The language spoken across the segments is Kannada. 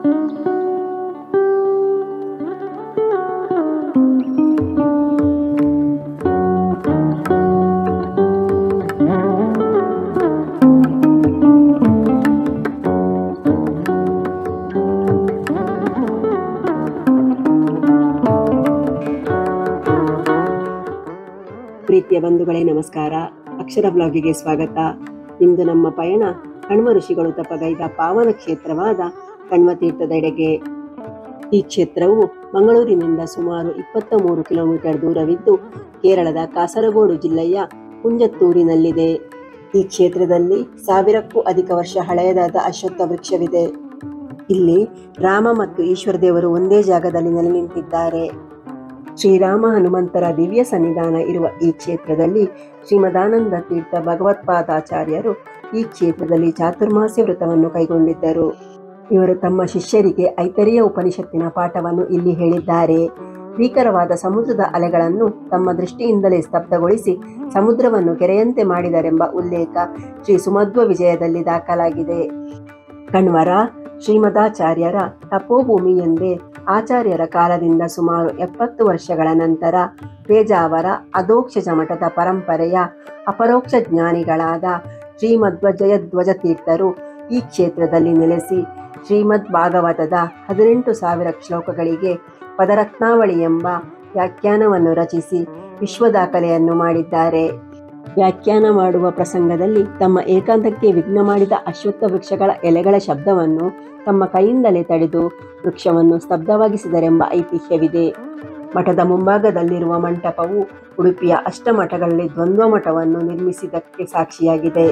ಪ್ರೀತಿಯ ಬಂಧುಗಳೇ ನಮಸ್ಕಾರ ಅಕ್ಷರ ಬ್ಲಾಗಿಗೆ ಸ್ವಾಗತ ಇಂದು ನಮ್ಮ ಪಯಣ ಕಣ್ವ ಋಷಿಗಳು ತಪಗೈದ ಪಾವನ ಕ್ಷೇತ್ರವಾದ ಕಣ್ವ ತೀರ್ಥದೆಡೆಗೆ ಈ ಕ್ಷೇತ್ರವು ಮಂಗಳೂರಿನಿಂದ ಸುಮಾರು ಇಪ್ಪತ್ತ ಮೂರು ಕಿಲೋಮೀಟರ್ ದೂರವಿದ್ದು ಕೇರಳದ ಕಾಸರಗೋಡು ಜಿಲ್ಲೆಯ ಕುಂಜತ್ತೂರಿನಲ್ಲಿದೆ ಈ ಕ್ಷೇತ್ರದಲ್ಲಿ ಸಾವಿರಕ್ಕೂ ಅಧಿಕ ವರ್ಷ ಹಳೆಯದಾದ ಅಶ್ವತ್ಥ ವೃಕ್ಷವಿದೆ ಇಲ್ಲಿ ರಾಮ ಮತ್ತು ಈಶ್ವರ ದೇವರು ಒಂದೇ ಜಾಗದಲ್ಲಿ ನೆಲೆ ನಿಂತಿದ್ದಾರೆ ಶ್ರೀರಾಮ ಹನುಮಂತರ ದಿವ್ಯ ಸನ್ನಿಧಾನ ಇರುವ ಈ ಕ್ಷೇತ್ರದಲ್ಲಿ ಶ್ರೀಮದಾನಂದ ತೀರ್ಥ ಭಗವತ್ಪಾದಾಚಾರ್ಯರು ಈ ಕ್ಷೇತ್ರದಲ್ಲಿ ಚಾತುರ್ಮಾಸ್ಯ ವ್ರತವನ್ನು ಕೈಗೊಂಡಿದ್ದರು ಇವರು ತಮ್ಮ ಶಿಷ್ಯರಿಗೆ ಐತರಿಯ ಉಪನಿಷತ್ತಿನ ಪಾಠವನ್ನು ಇಲ್ಲಿ ಹೇಳಿದ್ದಾರೆ ಭೀಕರವಾದ ಸಮುದ್ರದ ಅಲೆಗಳನ್ನು ತಮ್ಮ ದೃಷ್ಟಿಯಿಂದಲೇ ಸ್ತಬ್ಧಗೊಳಿಸಿ ಸಮುದ್ರವನ್ನು ಕೆರೆಯಂತೆ ಮಾಡಿದರೆಂಬ ಉಲ್ಲೇಖ ಶ್ರೀ ಸುಮಧ್ವ ವಿಜಯದಲ್ಲಿ ದಾಖಲಾಗಿದೆ ಕಣ್ವರ ಶ್ರೀಮದಾಚಾರ್ಯರ ತಪೋಭೂಮಿ ಎಂದೇ ಆಚಾರ್ಯರ ಕಾಲದಿಂದ ಸುಮಾರು ಎಪ್ಪತ್ತು ವರ್ಷಗಳ ನಂತರ ಪೇಜಾವರ ಅಧೋಕ್ಷಜ ಮಠದ ಪರಂಪರೆಯ ಅಪರೋಕ್ಷ ಜ್ಞಾನಿಗಳಾದ ಶ್ರೀಮಧ್ವಜಯಧ್ವಜ ತೀರ್ಥರು ಈ ಕ್ಷೇತ್ರದಲ್ಲಿ ನೆಲೆಸಿ ಶ್ರೀಮದ್ ಭಾಗವತದ ಹದಿನೆಂಟು ಸಾವಿರ ಶ್ಲೋಕಗಳಿಗೆ ಪದರತ್ನಾವಳಿ ಎಂಬ ವ್ಯಾಖ್ಯಾನವನ್ನು ರಚಿಸಿ ವಿಶ್ವ ದಾಖಲೆಯನ್ನು ಮಾಡಿದ್ದಾರೆ ವ್ಯಾಖ್ಯಾನ ಮಾಡುವ ಪ್ರಸಂಗದಲ್ಲಿ ತಮ್ಮ ಏಕಾಂತಕ್ಕೆ ವಿಘ್ನ ಮಾಡಿದ ಅಶ್ವತ್ಥ ವೃಕ್ಷಗಳ ಎಲೆಗಳ ಶಬ್ದವನ್ನು ತಮ್ಮ ಕೈಯಿಂದಲೇ ತಡೆದು ವೃಕ್ಷವನ್ನು ಸ್ತಬ್ಧವಾಗಿಸಿದರೆಂಬ ಐತಿಹ್ಯವಿದೆ ಮಠದ ಮುಂಭಾಗದಲ್ಲಿರುವ ಮಂಟಪವು ಉಡುಪಿಯ ಅಷ್ಟಮಠಗಳಲ್ಲಿ ದ್ವಂದ್ವ ಮಠವನ್ನು ನಿರ್ಮಿಸಿದ್ದಕ್ಕೆ ಸಾಕ್ಷಿಯಾಗಿದೆ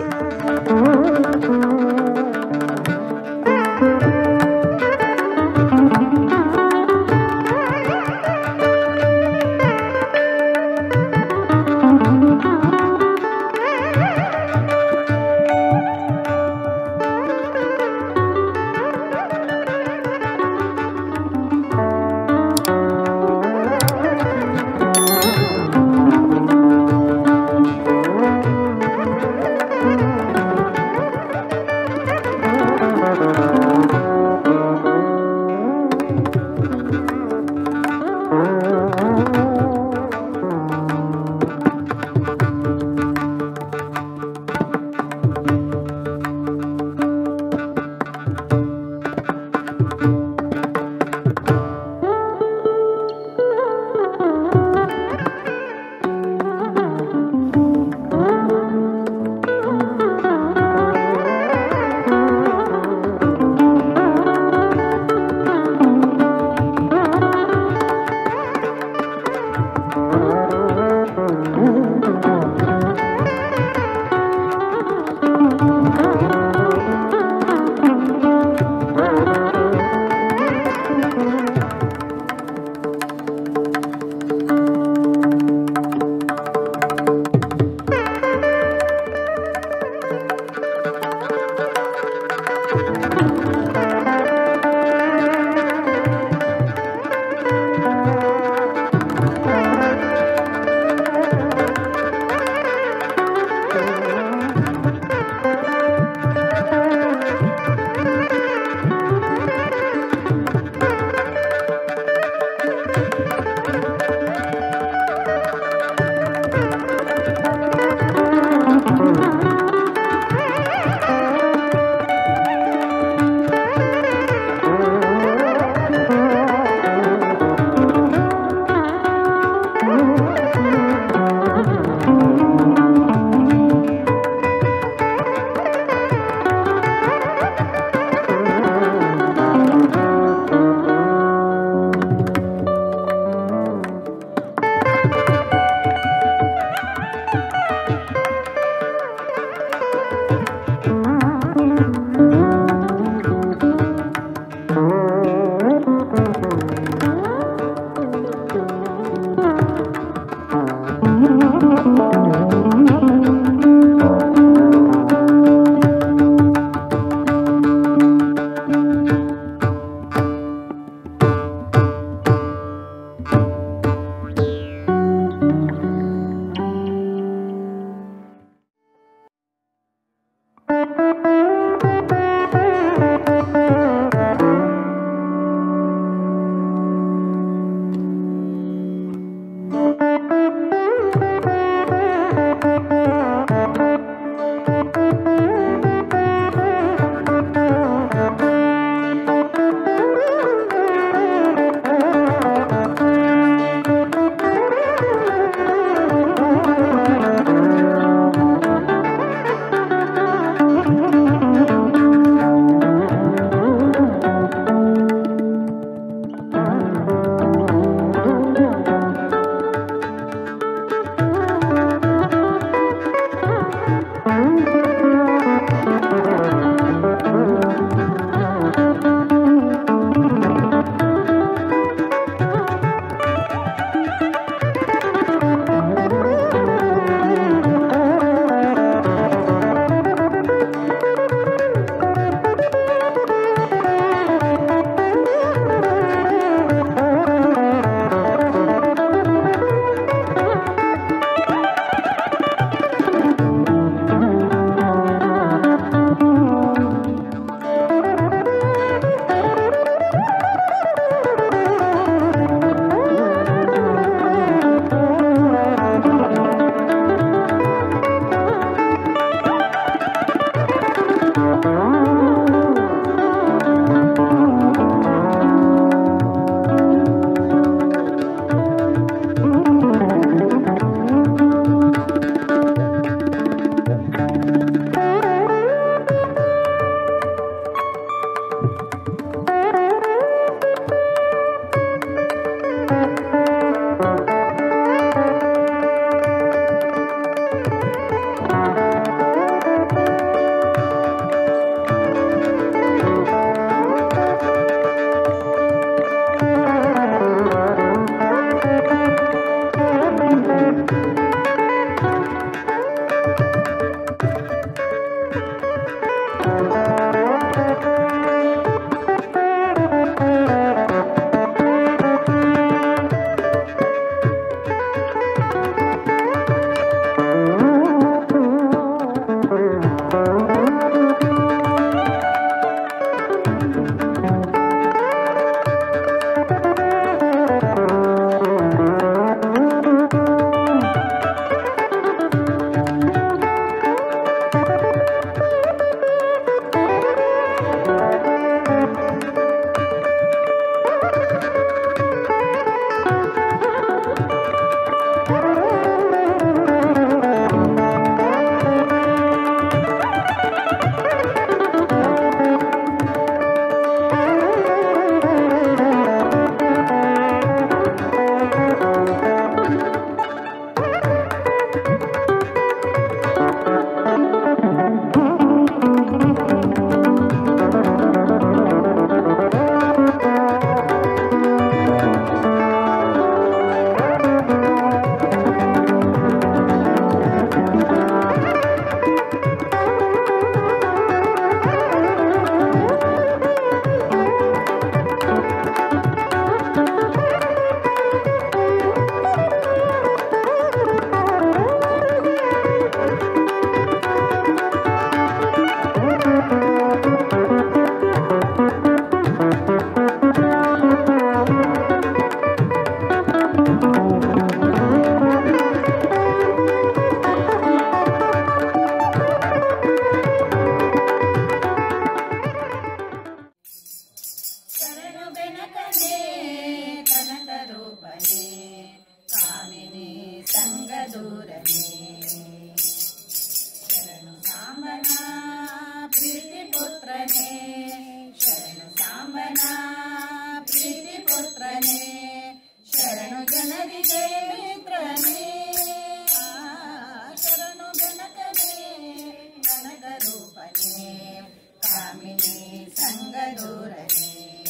ಗಂಗದೂರನೆ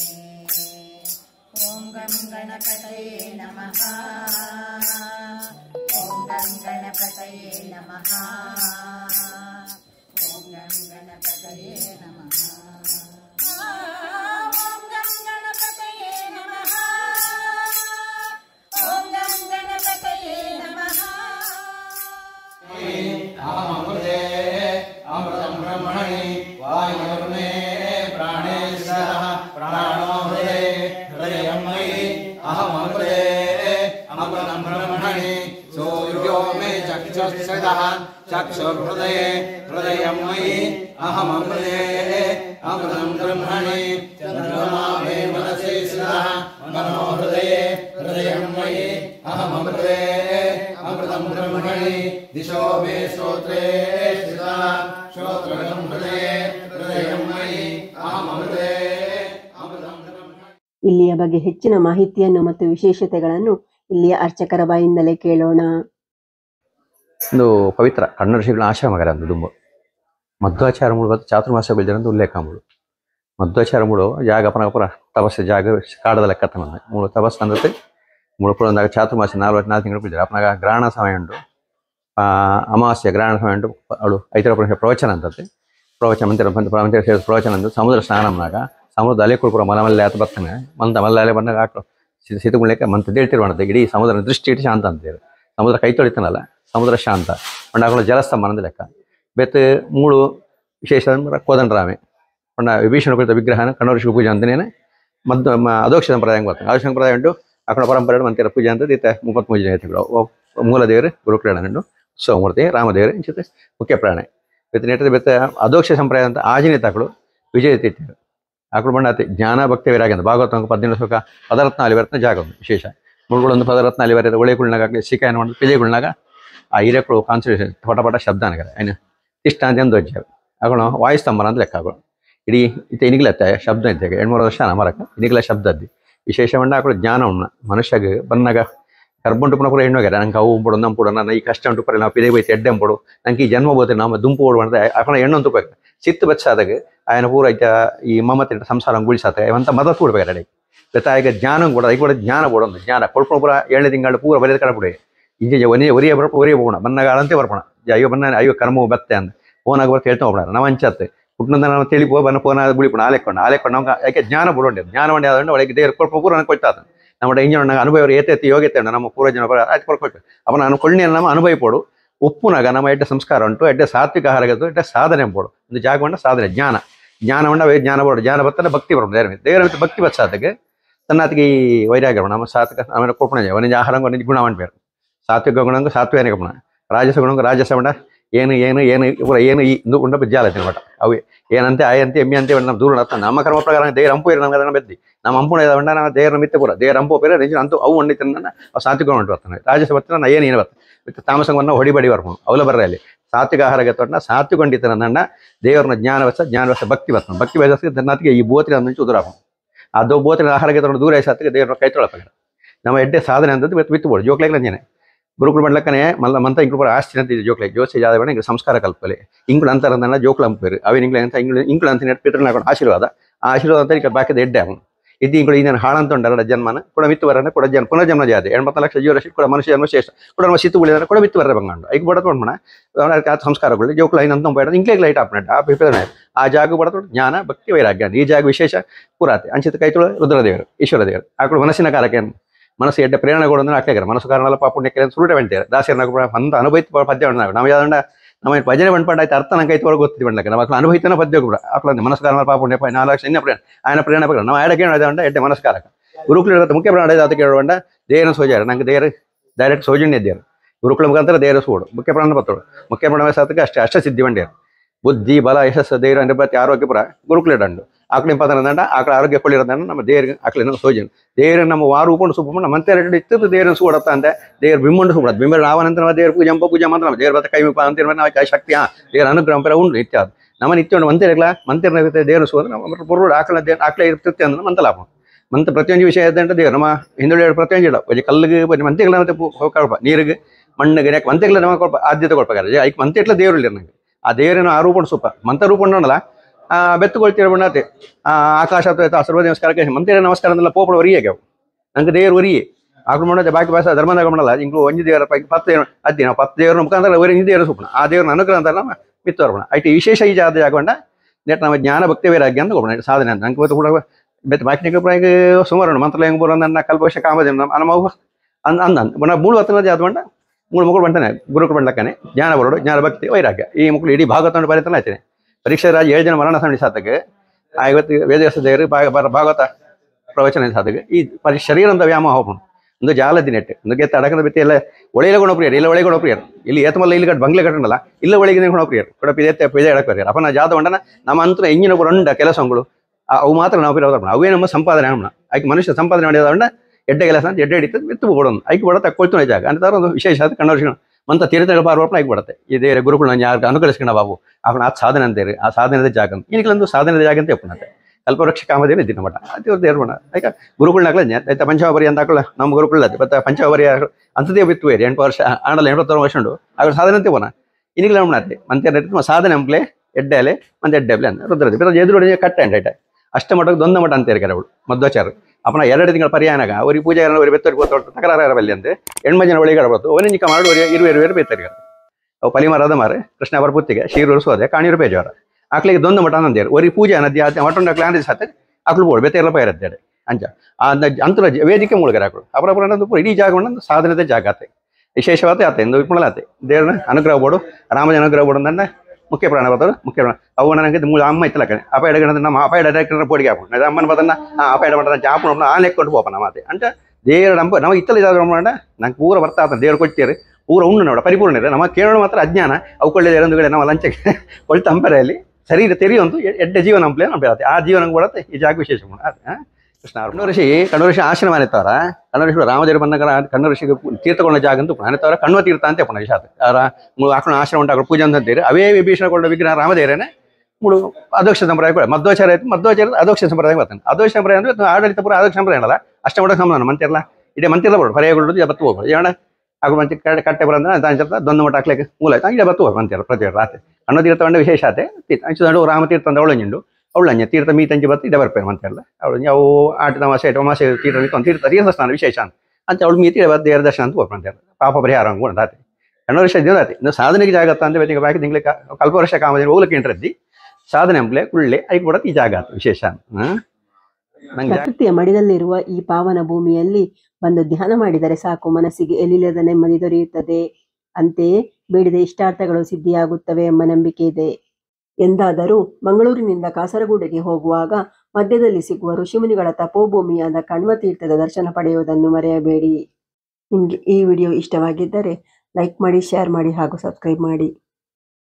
ಓಂ ಗಂ ಗಣಪತಯೇ ನಮಃ ಓಂ ಗಂ ಗಣಪತಯೇ ನಮಃ ಓಂ ಗಂ ಗಣಪತಯೇ ನಮಃ ಓಂ ಗಂ ಗಣಪತಯೇ ನಮಃ ಓಂ ಗಂ ಗಣಪತಯೇ ನಮಃ अहमृते अमृतं ब्रह्मणि वायुर्मे प्राणे सह प्राणो हृदे हृदयं मयि अहमृते अमृतं ब्रह्मणि सूर्यो मे चक्षुश्रितः चक्षुर्हृदये हृदयं मयि अहमृते अमृतं ब्रह्मणि चन्द्रमा मे मनसि स्थितः मनो हृदये हृदयं मयि अहमृते अमृतं ब्रह्मणि दिशो मे श्रोत्रे स्थितः श्रोत्रगं हृदये हृदयं मयि अहमृते अमृतं ब्रह्मणि ಇಲ್ಲಿಯ ಬಗ್ಗೆ ಹೆಚ್ಚಿನ ಮಾಹಿತಿಯನ್ನು ಮತ್ತು ವಿಶೇಷತೆಗಳನ್ನು ಇಲ್ಲಿಯ ಅರ್ಚಕರ ಬಾಯಿಂದಲೇ ಕೇಳೋಣ ಒಂದು ಪವಿತ್ರ ಕಣ್ಣು ಋಷಿಗಳ ಆಶ್ರಮಗರ ಅಂದು ದುಂಬು ಮಧ್ವಾಚಾರములు ಮತ್ತು ಚಾತುರ್ಮಾಸ ಬೆಳೆದಿರಂದು ಉಲ್ಲೇಖములు ಮಧ್ವಾಚಾರములు ಜಾಗ ಅಪನ ಪುರ ತಪಸ್ಸು ಜಾಗ ಕಾಡದ ಲೆಕ್ಕ ತಂದ ಮೂಳು ತಪಸ್ಸು ಅಂದತೆ ಮೂಳು ಪುರ ಅಂದಾಗ ಚಾತುರ್ಮಾಸ ನಾಲ್ಕು ನಾಲ್ಕು ತಿಂಗಳು ಬಿದ್ದರು ಅಪನಾಗ ಗ್ರಹಣ ಸಮಯ ಉಂಟು ಆ, ಅಮಾವಾಸ್ಯ ಗ್ರಹಣ ಸಮಯ ಉಂಟು ಅವಳು ಐತರ ಪುರುಷ ಪ್ರವಚನ ಅಂತತೆ ಪ್ರವಚನ ಮಂದಿರ ಮಂದಿರ ಸೇರಿದ ಪ್ರವಚನ ಅಂದು ಸಮುದ್ರ ಸ್ನಾನಂನಾಗ ಸಮುದ್ರ ಅಲೆ ಕುಳ್ಪುರ ಮಲ ಮಲ್ಲೆ ಆತ ಬರ್ತಾನೆ ಮಂತ ಮಲ್ಲ ಅಲೆ ಬಂದಾಗ ಹಾಕು ಸಿತುಗುಳ್ಳೆಕ್ಕ ಮಂತ ಹೇಳ್ತಿರ್ಬಾರ್ದು ಇಡೀ ಸಮುದ್ರ ದೃಷ್ಟಿ ಇಟ್ಟು ಶಾಂತ ಅಂತೇಳಿ ಸಮುದ್ರ ಕೈ ತೊಳಿತಾನಲ್ಲ ಸಮುದ್ರ ಶಾಂತ ಪಂಡ ಜಲಸ್ತಂಭ ಅನ್ನೋದು ಲೆಕ್ಕ ಬೆತ್ ಮೂಳು ವಿಶೇಷ ಅಂದ್ರೆ ಕೋದಂಡರಾಮೆ ಪಂಡ ವಿಭೀಷಣ ಕುರಿತ ವಿಗ್ರಹನ ಕಣ್ಣೋರ್ಷಿಕ ಪೂಜೆ ಅಂತನೇನೆ ಮದ್ದು ಮ- ಅದೋಕ್ಷ ಸಂಪ್ರದಾಯ ಬರ್ತದೆ ಅದೋಕ್ಷ ಸಂಪ್ರದಾಯ ಉಂಟು ಅక్కడ ಪರಂಪರೆ ಮಂತಿರ ಪೂಜೆ ಅಂತ ಇತ್ತ ಮುಪ್ಪತ್ತು ಮೂಜೆ ಹೇಳ್ತಿದ್ರು ಅವು ಮೂಲ ದೇವರು ಗುರುಕ್ರೀಡನುಂಡು ಸೋಮೂರ್ತಿ ರಾಮದೇವರು ಇಂಚಿತ ಮುಖ್ಯ ಪ್ರಾಣ ಬೆತ್ತ ನೆಟ್ಟದ ಬೆತ್ತ ಅದೋಕ್ಷ ಸಂಪ್ರದಾಯ ಅಂತ ಆಂಜನೇಯ ತಾಕಳು ವಿಜಯ ತೀರ್ಥರು ಆಕಳು ಬಂಡಾತಿ ಜ್ಞಾನ ಭಕ್ತಿ ವೈರಾಗ್ಯ ಅಂತ ಭಾಗವತ ಅಂಕ ಪದ್ನೆಂಟು ಸುಖ ಪದರತ್ನ ಅಲಿವರ್ತನ ಜಾಗ ಒಂದು ವಿಶೇಷ ಮುಳುಗಳೊಂದು ಪದರತ್ನ ಅಲಿವರದ ಒಳೆಗುಳ್ನಾಗ ಆಗಲಿ ಸಿಕಾಯನ ಮಾಡಿದ ಪಿಲೆಗುಳ್ನಾಗ ಆ ಹಿರೇಕಳು ಕಾನ್ಸಂಟ್ರೇಷನ್ ಪಟ ಪಟ ಶಬ್ದ ಅನಗರ ಏನು ಇಷ್ಟ ಅಂತ ಒಂದು ಅಜ್ಜ ಆಗಳು ವಾಯುಸ್ತಂಭನ ಅಂತ ಲೆಕ್ಕ ಆಗಳು ಇಡೀ ಇತ ಇನಿಗ್ಲತ್ತೆ ಶಬ್ದ ಇದ್ದಾಗ ಎರಡು ಮೂರು ವರ್ಷ ನಮರಕ ಇನಿಗ್ಲ ಶಬ್ದ ಅದ್ದಿ ವಿಶೇಷ ಮಂಡ ಆಕಳು ಜ್ಞಾನ ಉಣ್ಣ ಮನುಷ್ಯಗೆ ಬಂದಾಗ ಕರ್ಬಂಟು ಪುನಃ ಪೂರ ಹೆಣ್ಣೋಗ್ಯಾರ ನಂಗೆ ಅವು ಉಂಪುಡು ನಂಪುಡು ನನ್ನ ಈ ಕಷ್ಟ ಉಂಟು ಪರಿ ನಾವು ಪಿದೆ ಬೈತಿ ಎಡ್ಡೆ ಎಂಪುಡು ನಂಗೆ ಈ ಜನ್ಮ ಬೋತೆ ನಮ್ಮ ದುಂಪು ಓಡು ಅಂತ ಆಕಳ ಹೆಣ್ಣೊಂದು ಬೇಕು ಸಿತ್ತು ಬೆಚ್ಚಾದಾಗ ఆయన ಪೂರ ಐತ ಈ ಮಮತೆ ಸಂಸಾರ ಗುಳಿಸಾತ ಇವಂತ ಮದತ್ ಕೊಡ್ಬೇಕು ಅಡಿ ಬೆತ್ತ ಈಗ ಜ್ಞಾನ ಕೂಡ ಈಗ ಕೂಡ ಜ್ಞಾನ ಕೊಡೊಂದು ಜ್ಞಾನ ಕೊಳ್ಪಣ ಪೂರ ಏಳನೇ ತಿಂಗಳು ಪೂರ ಬರೆದ ಕಡಪುಡೆ ಇಂಜೆ ಒನಿ ಒರಿಯ ಬರಪ ಒರಿಯ ಹೋಗೋಣ ಬಂದಾಗ ಅಳಂತೆ ಬರ್ಪಣ ಅಯ್ಯೋ ಬನ್ನ ಅಯ್ಯೋ ಕರ್ಮ ಬತ್ತೆ ಅಂತ ಓನಾಗ ಬರ್ತ ಹೇಳ್ತಾ ಹೋಗ್ಬಿಡ ನಾವು ಅಂಚತ್ತೆ ಹುಟ್ಟಿನಿಂದ ನಾವು ತಿಳಿಪೋ ಬನ್ನ ಫೋನ್ ಗುಳಿಪಣ ಆಲೆಕೊಂಡು ಆಲೆಕೊಂಡು ನಮ್ಗೆ ಯಾಕೆ ಜ್ಞಾನ ಬಿಡೋಂಡೆ ಜ್ಞಾನ ಬಂಡೆ ಆದ್ರೆ ಒಳಗೆ ದೇವ್ರ ಕೊಳ್ಪ ಪೂರ ಅನ್ಕೊಳ್ತಾ ನಮ್ಮ ಇಂಜಿನ ಅನುಭವ ಏತೈತಿ ಯೋಗ್ಯತೆ ಉಂಟು ನಮ್ಮ ಪೂರ್ವಜನ ಆಯ್ತು ಕೊಡ್ಕೊಳ್ಬೇಕು ಅವ ನಾನು ಕೊಳ್ಳಿ ನಮ್ಮ ಅನುಭವ ಪೋಡು ಉಪ್ಪುನಾಗ ನಮ್ಮ ಎಡ್ಡೆ ಸಂಸ್ಕಾರ ಉಂಟು ಎಡ್ಡೆ ಸಾತ್ವಿಕ ಆಹಾರಗತ್ತು ಎಡ್ಡೆ ಸಾಧನೆ ಎಂಬೋಡು ಒಂದು ಜಾಗವಂಡ ಸಾಧನೆ ಜ್ಞಾನ ಜ್ಞಾನ ಉಂಡ ಅವೇ ಜ್ಞಾನ ಬೋಡು ಜ್ಞಾನ ಬತ್ತನ ಭಕ್ತಿ ಬರೋದು ದೇವರ ಮೇಲೆ ದೇವರ ಮೇಲೆ ಭಕ್ತಿ ಬಚ್ಚಾತಗೆ ತನ್ನಾತಿಗೆ ಈ ವೈರಾಗ್ಯ ಬರೋಣ ನಮ್ಮ ಸಾತ್ವಿಕ ಆಮೇಲೆ ಕೊಪ್ಪಣ ಒಂದೊಂದು ಆಹಾರ ಒಂದೊಂದು ಗುಣ ಮಾಡ್ಬೇರು ಸಾತ್ವಿಕ ಗುಣಂಗ ಸಾತ್ವೇನ ಗುಣ ರಾಜಸ ಗುಣಂಗ ರಾಜಸ ಉಂಡ ಏನು ಏನು ಏನು ಪೂರ ಏನು ಈ ಇಂದು ಉಂಡ ಬಿಜ್ಜಾಲ ತಿನ್ಬಟ ಅವು ಏನಂತೆ ಆಯಂತೆ ಎಮ್ಮೆ ಅಂತೆ ನಮ್ಮ ದೂರ ನತ್ತ ನಮ್ಮ ಕರ್ಮ ಪ್ರಕಾರ ದೇವ್ರ ಅಂಪು ಇರ ನಮ್ಗೆ ಅದನ್ನ ಬೆದ್ದಿ ನಮ್ಮ ಅಂಪುಣ ಉಂಡ ನಾವು ದೇವರ ಮಿತ್ತ ಪೂರ ದೇವರ ಅಂಪು ಬೇರೆ ನಿಜ ಅಂತೂ ಅವು ಉಂಡಿತನ ಅವು ಸಾತ್ವಿಕ ಉಂಟು ಬರ್ತಾನೆ ರಾಜಸ ಬರ್ತಾನೆ ನಾ ಏನು ಏನು ಬರ್ತಾನೆ ಮತ್ತೆ ತಾಮಸಂಗವನ್ನು ಹೊಡಿಬಡಿ ಬರ್ಬೋದು ಅವಲ ಬರ್ರ ಅಲ್ಲಿ ಸಾತ್ವಿಕ ಆಹಾರ ತೊಂಡ ಸಾತ್ವಿಕೊಂಡಿತನ ನಂಡ ದೇವರನ್ನ ಜ್ಞಾನವಸ ಜ್ಞಾನವಸ ಭಕ್ತಿ ಬರ್ತಾನೆ ಭಕ್ತಿ ಬಯಸಿಗೆ ತನ್ನತಿಗೆ ಈ ಬೋತಿನ నుంచి ಉದುರಾಪ ಅದು ಬೋತಿನ ಆಹಾರಕ್ಕೆ ತೊಗೊಂಡು ದೂರ ಸಾತಿಗೆ ದೇವರ ಕೈ ತೊಳಪಾಗ ನಮ್ಮ ಎಡ್ಡೆ ಸಾಧನೆ ಅಂತದ್ದು ಬಿತ್ತು ಬಿತ್ತುಬೋಡು ಜೋಕ್ಲೆಗ್ ನಂಜನೆ ಗುರುಕುಲ ಮಂಡಲಕ್ಕನೆ ಮಲ್ಲ ಮಂತ ಇಂಕ್ಳು ಆಸ್ತಿ ಅಂತ ಜೋಕ್ಲೆ ಜೋಸಿ ಜಾದವಣ ಇಂಗ್ಳು ಸಂಸ್ಕಾರ ಕಲ್ಪಲೆ ಇಂಕ್ಳು ಅಂತಾರಂದಲ್ಲ ಜೋಕ್ಲ ಅಂಪೇರು ಅವೆ ಇಂಗ್ಳು ಅಂತ ಇಂಗ್ಳು ಇಂಕ್ಳು ಅಂತ ನೆಟ್ ಪಿಟ್ರನ್ನ ಹಾಕೊಂಡು ಆಶೀರ್ವಾದ ಆ ಆಶೀರ್ವಾದ ಅಂತ ಈಗ ಬಾಕಿದ ಎಡ್ಡೆ ಅವನು ಇದು ಇಂಗ್ಳು ಇನ್ನೇನು ಹಾಳಂತ ಉಂಡರ ಜನ್ಮನ ಕೂಡ ಮಿತ್ತು ಬರನೆ ಕೂಡ ಜನ ಪುನರ್ಜನ್ಮ ಜಾತಿ ಎಂಬತ್ತು ಲಕ್ಷ ಜೀವ ರಾಶಿ ಕೂಡ ಮನುಷ್ಯ ಜನ್ಮ ಶ್ರೇಷ್ಠ ಕೂಡ ನಮ್ಮ ಸಿತ್ತು ಉಳಿದಾರೆ ಕೂಡ ಮಿತ್ತು ಬರ ಬಂಗಾಂಡು ಈಗ ಬಡತ್ ಮಾಡ್ಮಣ ಆ ಸಂಸ್ಕಾರಗಳು ಜೋಕ್ಲ ಇನ್ನಂತ ಬೇಡ ಇಂಕ್ಲೇಗ್ ಲೈಟ್ ಆಪ್ನೆಟ್ ಆ ಪಿಪಿರನೆ ಆ ಜಾಗ ಬಡತು ಜ್ಞಾನ ಭಕ್ತಿ ವೈರಾಗ್ಯ ಈ ಜಾಗ ವಿಶೇಷ ಪುರಾತೆ ಅಂಚಿತ ಕೈತುಳು ರುದ್ರದೇವರು ಈಶ್ವರ ದೇವರು ಆಕಳು ಮನಸ್ಸಿನ ಕಾರಕ್ಕೆ ಮನಸ್ಸು ಎಡ್ಡ ಪ್ರೇರಣೆಗಳು ಅಂದ್ರೆ ಹಾಕ್ಯಾರ ಮನಸ್ಸು ಕಾರಣ ಪಾಪುಣ್ಯಕ್ಕೆ ಸುರುಟ ಬಂತಾರೆ ದಾಸಿಯರ್ನಾಗ ಅಂತ ಅನುಭವಿತ ಪದ್ಯ ನಾವು ನಾವು ಯಾವ್ದಂಡ ನಮ್ಮ ಭಜನೆ ಬಂಡ್ಪಾಡ ಆಯ್ತು ಅರ್ಥ ನಂಗೆ ಐತು ಗೊತ್ತಿದ್ದು ಬಂಡ್ಲಕ್ಕೆ ನಮ್ಮ ಮಕ್ಕಳು ಅನುಭವಿತನ ಪದ್ಯ ಕೂಡ ಆಕಳ ಮನಸ್ಸು ಕಾರಣ ಪಾಪುಣ್ಯ ಪ- ನಾಲ್ಕು ಲಕ್ಷ ಇನ್ನ ಪ್ರೇರಣೆ ఆయన ಪ್ರೇರಣೆ ಬಗ್ಗೆ ನಾವು ಆಡಕ್ಕೆ ಏನಂಡ ಎಡ್ಡೆ ಮನಸ್ಕಾರಕ ಗುರುಕುಲ ಮುಖ್ಯ ಪ್ರಾಣ ಅದಕ್ಕೆ ಕೇಳುವಂಡ ದೇವರ ಸೋಜಾರ ನಂಗೆ ದೇವರು ಡೈರೆಕ್ಟ್ ಸೌಜನ್ಯ ದೇವರು ಗುರುಕುಲ ಮುಖಾಂತರ ದೇವರ ಸೋಡು ಮುಖ್ಯ ಪ್ರಾಣ ಬತ್ತೋಡು ಮುಖ್ಯ ಪ್ರಾಣ ಸಾತಕ್ಕೆ ಅಷ್ಟೇ ಅಷ್ಟ ಸಿದ್ಧಿ ಬಂಡ್ಯಾರ ಬುದ್ಧಿ ಬಲ ಯಶಸ್ಸು ಧೈರ್ಯ ನಿರ್ಭತಿ ಆರೋಗ್ಯಪುರ ಗುರುಕುಲ ದಂಡು ಆಕಳಿನ ಪದನ ದಂಡ ಆಕಳ ಆರೋಗ್ಯ ಕೊಳ್ಳಿರೋದಂಡ ನಮ್ಮ ದೇವರಿಗೆ ಆಕಳಿನ ಸೋಜನ್ ದೇವರ ನಮ್ಮ ವಾರ ಉಕೊಂಡು ಸುಬ್ಬ ಮಂತೆ ಎರಡು ಇತ್ತು ದೇವರ ಸೂಡತ್ತ ಅಂತೆ ದೇವ್ರ ಬಿಮ್ಮಂಡು ಸೂಡತ್ ಬಿಂಬ ನಾವನಂತರ ದೇವ್ರ ಪೂಜೆ ಅಂಪ ಪೂಜೆ ಮಾತ್ರ ದೇವ್ರ ಬತ್ತ ಕೈ ಮುಪ್ಪ ಅಂತಿರ ನಾವು ಕೈ ಶಕ್ತಿ ಹಾ ದೇವರ ಅನುಗ್ರಹ ಪರ ಉಂಡು ಇತ್ಯಾದ ನಮ್ಮ ನಿತ್ಯ ಉಂಡು ಮಂತಿರಲ್ಲ ಮಂತಿರ ದೇವರ ಸೋದ್ರೆ ನಮ್ಮ ಪುರುಡು ಆಕಳ ದೇ ಆಕಳ ಇರ್ತೈತೆ ಅಂದ್ರೆ ಮಂತಲಾಪ ಮಂತ ಪ್ರತಿಯೊಂದು ವಿಷಯ ಇದ್ದಂಟ ದೇವ್ರು ನಮ್ಮ ಹಿಂದುಳಿ ಪ್ರತಿಯೊಂದು ಇಲ್ಲ ಒಂಜಿ ಕಲ್ಲಿಗೆ ಬನ್ನಿ ಮಂತೆಗಳ ಮತ್ತೆ ಕೊಳ್ಪ ನೀರಿಗೆ ಮಣ್ಣಿಗೆ ಯಾಕೆ ಮಂತೆಗಳ ನಮಗೆ ಕೊಳ್ಪ ಆದ್ಯತೆ ಕೊಡ್ಬೇಕಾದ್ರೆ ಐಕ್ ಮಂತೆ ಇಟ್ಲ ದೇವ್ರು ಇಲ್ಲ ನಂಗೆ ಆ ದೇವರೇನು ಆ ರೂಪಣ ಸೂಪ ಮಂತ ರೂಪಣ ಉಂಡಲ್ಲ ಆ ಬೆತ್ತುಕೊಳ್ತೀರ ಬಣ್ಣತೆ ಆ ಆಕಾಶ ಅಥವಾ ಸರ್ವ ನಮಸ್ಕಾರಕ್ಕೆ ಮಂದಿರ ನಮಸ್ಕಾರ ಅಂದಲ್ಲ ಪೋಪಡ ಒರಿಯಾಗೆ ಅವು ನಂಗೆ ದೇವ್ರು ಒರಿಯೇ ಆಕಳು ಮಾಡೋದು ಬಾಕಿ ಭಾಷೆ ಧರ್ಮದಾಗ ಮಾಡಲ್ಲ ಇಂಗ್ಲು ಒಂಜಿ ದೇವರ ಪೈಕಿ ಪತ್ತು ದೇವ್ರ ಅದ್ದಿ ನಾವು ಪತ್ತು ದೇವ್ರ ಮುಖಾಂತರ ಒರಿ ಇಂಜಿ ದೇವರ ಸುಪ್ಪಣ ಆ ದೇವ್ರನ ಅನುಗ್ರಹ ಅಂತ ನಮ್ಮ ಮಿತ್ತವರ್ಪಣ ಐಟಿ ವಿಶೇಷ ಈ ಜಾತ ಜಾಗೊಂಡ ನೆಟ್ ನಮ್ಮ ಜ್ಞಾನ ಭಕ್ತಿ ವೈರಾಗ್ಯ ಅಂತ ಕೊಡೋಣ ಸಾಧನೆ ಅಂತ ನಂಗೆ ಗೊತ್ತು ಕೂಡ ಬೆತ್ತ ಬಾಕಿ ಪ್ರಾಯ ಸುಮಾರು ಮಂತ್ರ ಹೆಂಗ್ ಬರೋ ನನ್ನ ಕಲ್ಪವಶ ಕಾಮದೇನ ನಮ್ಮ ನಮ್ಮ ಅವ್ವ ಅಂದ್ ಅಂದ್ ಅಂದ್ ಬಣ್ಣ ಮೂಳು ಹತ್ತಿನ ಜಾತಗೊಂಡ ಮೂಳು ಮಕ್ಕಳು ಬಂತಾನೆ ಗುರುಗಳು ಬಂಡ್ಲಕ್ಕನೆ ಜ್ಞಾನ ಬರೋಡು ಜ್ಞಾನ ಭಕ್ತಿ ವೈರಾಗ್ಯ ಈ ಮಕ್ಕಳು ಇಡೀ ಭಾಗವತ ಬರೀತಾನೆ ಆಯ್ತೇನೆ ಪರೀಕ್ಷೆ ರಾಜ ಏಳು ಜನ ಮರಣ ಸಂಧಿ ಸಾಧಕ್ಕೆ ಆ ಇವತ್ತು ವೇದವ್ಯಾಸ ದೇವರು ಭಾಗ ಬರ- ಭಾಗವತ ಪ್ರವಚನ ಸಾಧಕ್ಕೆ ಈ ಪರಿ ಶರೀರ ಅಂತ ವ್ಯಾಮೋಹ ಹೋಗ್ಬೋದು ಒಂದು ಜಾಲದಿ ನೆಟ್ಟು ಒಂದು ಗೆತ್ತ ಅಡಕದ ಬಿತ್ತಿ ಎಲ್ಲ ಒಳೆಯ ಗುಣಪ್ರಿಯರು ಇಲ್ಲ ಒಳೆ ಗುಣಪ್ರಿಯರು ಇಲ್ಲಿ ಏತಮಲ್ಲ ಇಲ್ಲಿ ಕಟ್ ಬಂಗ್ಲೆ ಕಟ್ಟಣಲ್ಲ ಇಲ್ಲ ಒಳಗಿನ ಗುಣಪ್ರಿಯರು ಕೊಡಪಿ ಎತ್ತೆ ಪಿಜೆ ಎಡಕ್ರಿಯರು ಅಪ್ಪ ನಾ ಜಾತ ಹೊಂಡನ ನಮ್ಮ ಅಂತರ ಎಂಜಿನ ರಂಡ ಕೆಲಸಗಳು ಆ- ಅವು ಮಾತ್ರ ನಾವು ಪಿರೋದ ಅವೇ ನಮ್ಮ ಸಂಪಾದನೆ ಹಣ ಆಯ್ಕೆ ಮನುಷ್ಯ ಸಂಪಾದನೆ ಮಾಡಿದ ಹೊಂಡ ಎಡ್ಡೆ ಕೆಲಸ ಅಂತ ಎಡ್ಡೆ ಹಿಡಿತದೆ ಬಿತ್ತು ಕೊಡೋದು ಆಯ್ಕೆ ಬಡತ್ತೆ ಕೊಳ್ತು ಜಾಗ ಅಂತ ಒಂದು ವಿಶೇಷ ಅದು ಕಣ್ಣರ್ಷಣ ಮಂತ ತೀರ್ಥಗಳ ಪಾರ್ವರ್ಪಣ ಆಯ್ಕೆ ಬಡತ್ತೆ ಇದೇ ಗುರುಗಳು ಯಾರು ಅನುಕರಿಸ್ಕೊಂಡ ಬಾಬು ಅವನ ಆ ಸಾಧನೆ ಅಂತೀರಿ ಆ ಸಾಧನೆದ ಜಾಗ ಅಂತ ಈಗಲೊಂದು ಸಾಧನೆದ ಜಾಗ ಅಂತ ಒಪ್ಪಣತೆ ಕಲ್ಪವೃಕ್ಷ ಕಾಮದೇನು ಇದ್ದಿನ ಮಠ ಅದು ದೇವ್ರ ಆಯ್ಕ ಗುರುಗಳನ್ನಾಗಲ ಆಯ್ತಾ ಪಂಚವರಿ ಅಂತ ಹಾಕಲ್ಲ ನಮ್ಮ ಗುರುಗಳ ಮತ್ತೆ ಪಂಚವರಿ ಅಂತದೇ ಬಿತ್ತು ಎಂಟು ವರ್ಷ ಆಡಲ್ಲ ಎಂಟು ವರ್ಷ ಉಂಡು ಆಗ ಸಾಧನೆ ಅಂತ ಹೋನ ಇನ್ನಿಗ್ಲ ನಮ್ಮನತ್ತೆ ಮಂತೆ ನಡೀತು ಸಾಧನೆ ಅಂಪ್ಲೆ ಎಡ್ಡೆಲೆ ಮಂತೆ ಎಡ್ಡೆಬ್ಲೆ ಅಂತ ರುದ್ರದಿ ಬಿಟ್ಟು ಎದುರು ಕಟ್ಟ ಅಂಟ ಅಷ್ಟ ಮಟ್ಟಕ್ಕೆ ದೊಂದ ಮಠ ಅಂತ ಇರ್ತಾರೆ ಅವಳು ಮಧ್ವಾಚಾರ ಅಪ್ಪನ ಎರಡು ತಿಂಗಳ ಪರ್ಯಾಯನಾಗ ಅವ್ರಿಗೆ ಪೂಜೆ ಅವ್ರಿಗೆ ಬೆತ್ತರಿಗೆ ಗೊತ್ತೊಟ್ಟು ತಕರಾರ ಬಲ್ಲಿ ಅಂತೆ ಹೆಣ್ಮಜನ ಒಳಗೆ ಬರ್ಬೋದು ಅವನೇ ನಿಕ್ಕ ಮಾಡಿ ಅವ್ರಿಗೆ ಇರುವೆ ಇರುವೆ ಬೇತರಿಗೆ ಅವು ಪಲಿಮರದ ಮಾರೆ ಕೃಷ್ಣ ಅವರ ಪುತ್ತಿಗೆ ಶೀರೂರು ಸೋದೆ ಕಾಣಿರು ಪೇಜವರ ಆಕ್ಳಿಗೆ ದೊಂದು ಮಠ ಅಂದೇರು ಅವ್ರಿಗೆ ಪೂಜೆ ನದಿ ಆತ ಮಠ ಕ್ಲಾಂಡಿ ಸಾತೆ ಆಕ್ಳು ಬೋಡ್ ಬೆತ್ತ ಎಲ್ಲ ಇರುತ್ತೆ ಅಂಚ ಆ ನ- ಅಂತರ ಜ- ವೇದಿಕೆ ಮೂಲಕ ಹಾಕಳು ಅಪರ ಪುರ ಇಡೀ ಜಾಗವನ್ನು ಸಾಧನದ ಜಾಗ ಆತೆ ವಿಶೇಷವಾದ ಆತೆ ಎಂದು ವಿಪುಣಲಾತೆ ದೇವ್ರನ್ನ ಅನುಗ್ರಹ ಬೋಡು ರಾಮನ ಅನುಗ್ರಹ ಬೋಡು ನನ್ನ ಮುಖ್ಯ ಪ್ರಾಣ ಬರ್ತಾರೆ ಮುಖ್ಯ ಪ್ರಾಣ ಅವು ನನಗೆ ಮೂಲ ಅಮ್ಮ ಇತ್ತಲ್ಲ ಕಣೆ ಅಪಾಯ ಎಡಗಡೆ ನಮ್ಮ ಅಪಾಯ ಡೈರೆಕ್ಟರ್ ಪೋಡಿಗೆ ಹಾಕೊಂಡು ಅದು ಅಮ್ಮನ ಬದನ್ನ ಆ ಅಪಾಯ ಮಾಡ್ತಾರೆ ಜಾಪನ ಆ ಲೆಕ್ಕೊಂಡು ಹೋಪನ ಮಾತೆ ಅಂತ ದೇವರ ನಂಬ ನಾವು ಇತ್ತಲ್ಲ ಇದಾದ್ರು ಮಾಡ ನಂಗೆ ಪೂರ ಬರ್ತಾ ಆತ ದೇವ್ರು ಕೊಡ್ತೀರಿ ಪೂರ ಉಣ್ಣು ನೋಡ ಪರಿಪೂರ್ಣ ಇದೆ ನಮ್ಮ ಕೇಳೋಣ ಮಾತ್ರ ಅಜ್ಞಾನ ಅವು ಕೊಳ್ಳಿದೆ ಒಂದು ಕಡೆ ನಾವು ಲಂಚಕ್ಕೆ ಕೊಳ್ತ ಅಂಬರೆಯಲ್ಲಿ ಶರೀರ ತೆರೆಯುವಂತೂ ಎಡ್ಡೆ ಜೀವನ ಅಂಪ್ಲೆ ನಮ್ಮ ಬೇಡತ್ತೆ ಆ ಜೀವನ ಕೊಡತ್ತೆ ಈ ಜಾಗ ವಿಶೇಷ ಗುಣ ಅದು, ಆ? ಕೃಷ್ಣ ಕಣ್ಣು ಋಷಿ ಕಣ್ಣು ಋಷಿ ಆಶ್ರಮ ಅನಿತವರ ಕಣ್ಣು ಋಷಿ ರಾಮದೇವರು ಬಂದಾಗ ಕಣ್ಣು ಋಷಿಗೆ ತೀರ್ಥಕೊಂಡ ಜಾಗ ಅಂತ ಅನಿತವರ ಕಣ್ವ ತೀರ್ಥ ಅಂತ ಪುನಃ ವಿಷಾದ ಅವರ ಮೂಳು ಹಾಕೋಣ ಆಶ್ರಮ ಉಂಟಾಗ ಪೂಜೆ ಅಂತಂತೀರಿ ಅವೇ ವಿಭೀಷಣಗೊಂಡ ವಿಗ್ರಹ ರಾಮದೇವರೇನೆ ಮೂಳು ಅದೋಕ್ಷ ಸಂಪ್ರದಾಯ ಕೂಡ ಮಧ್ವಾಚಾರ ಆಯ್ತು ಮಧ್ವಾಚಾರ ಅದೋಕ್ಷ ಸಂಪ್ರದಾಯ ಬರ್ತಾನೆ ಅದೋಕ್ಷ ಸಂಪ್ರದಾಯ ಅಂದ್ರೆ ಆಡಳಿತ ಪುರ ಅದೋಕ್ಷ ಸಂಪ್ರದಾಯ ಅಲ್ಲ ಅಷ್ಟ ಕೂಡ ಸಂಬಂಧ ಮಂತಿರಲ್ಲ ಇಡೀ ಮಂತಿರಲ್ಲ ಬರೋದು ಪರ್ಯಾಯಗಳು ಬತ್ತು ಹೋಗ್ಬೋದು ಏನ ಹಾಗೂ ಮಂತಿ ಕಡೆ ಕಟ್ಟೆ ಬರಂದ್ರೆ ಅಂತ ಅನ್ಸುತ್ತೆ ದೊಂದು ಮಟ್ಟ ಹಾಕ್ಲಿಕ್ಕೆ ಮೂಲ ಆಯ್ತು ಇಡೀ ಬತ್ತು ಹೋಗ್ಬೋದು ಮಂತಿರ ಪ್ರತಿ ರಾತ್ರಿ ಅಣ್ಣ ತೀರ್ಥ ಬಂಡ ವಿಶೇಷ ಆತೆ ಅಂಚು ರಾಮತೀರ್ಥ ಅಂತ ಅವಳಂಜುಂಡು ಅವಳಂಜ ತೀರ್ಥ ಮೀತಂಜಿ ಬತ್ತು ಇಡ ಬರ್ಪೇರು ಮಂತಿರಲ್ಲ ಅವಳು ಅವು ಆಟ ತಮಾಸೆ ತಮಾಸೆ ತೀರ್ಥ ನಿಂತು ತೀರ್ಥ ತೀರ್ಥ ಸ್ನಾನ ವಿಶೇಷ ಅಂತ ಅಂತ ಅವಳು ಮೀತಿ ಇಡ ಬದ್ದು ದೇವರ ದರ್ಶನ ಅಂತ ಹೋಗ್ಬಂತಿರಲ್ಲ ಪಾಪ ಪರಿಹಾರ ಕೂಡ ಆತೆ ಕಣ್ಣು ವರ್ಷ ಇದ್ದಾತೆ ಇನ್ನು ಸಾಧನೆಗೆ ಜಾಗ ಅಂತ ಅಂದ್ರೆ ಬೇಕಿಗೆ ಬಾಕಿ ತಿಂಗಳಿಗೆ ಕಲ್ಪ ವರ್ಷ ಕಾಮದಿನ ಹೋಗ್ಲಿಕ್ಕೆ ಇಂಟ್ರದ್ದಿ ಸಾಧನೆ ಅಂಬ್ಲೆ ಕುಳ್ಳೆ ಐದು ಕೂಡ ಈ ಜಾಗ ಆತು ವಿಶೇಷ ಹ್ಮ್ ನಂಗೆ ಜಾಗ ಪ್ರಕೃತಿಯ ಮಡಿದಲ್ಲಿರುವ ಈ ಪಾವನ ಭೂಮಿಯಲ್ಲಿ ಬಂದು ಧ್ಯಾನ ಮಾಡಿದರೆ ಸಾಕು ಮನಸ್ಸಿಗೆ ಎಲ್ಲಿಲ್ಲದ ನೆಮ್ಮದಿ ದೊರೆಯುತ್ತದೆ ಅಂತೆಯೇ ಬೇಡಿದ ಇಷ್ಟಾರ್ಥಗಳು ಸಿದ್ಧಿಯಾಗುತ್ತವೆ ಎಂಬ ನಂಬಿಕೆ ಇದೆ ಎಂದಾದರೂ ಮಂಗಳೂರಿನಿಂದ ಕಾಸರಗೋಡಿಗೆ ಹೋಗುವಾಗ ಮಧ್ಯದಲ್ಲಿ ಸಿಗುವ ಋಷಿಮುನಿಗಳ ತಪೋಭೂಮಿಯಾದ ಕಣ್ವ ತೀರ್ಥದ ದರ್ಶನ ಪಡೆಯುವುದನ್ನು ಮರೆಯಬೇಡಿ ನಿಮಗೆ ಈ ವಿಡಿಯೋ ಇಷ್ಟವಾಗಿದ್ದರೆ ಲೈಕ್ ಮಾಡಿ ಶೇರ್ ಮಾಡಿ ಹಾಗೂ ಸಬ್ಸ್ಕ್ರೈಬ್ ಮಾಡಿ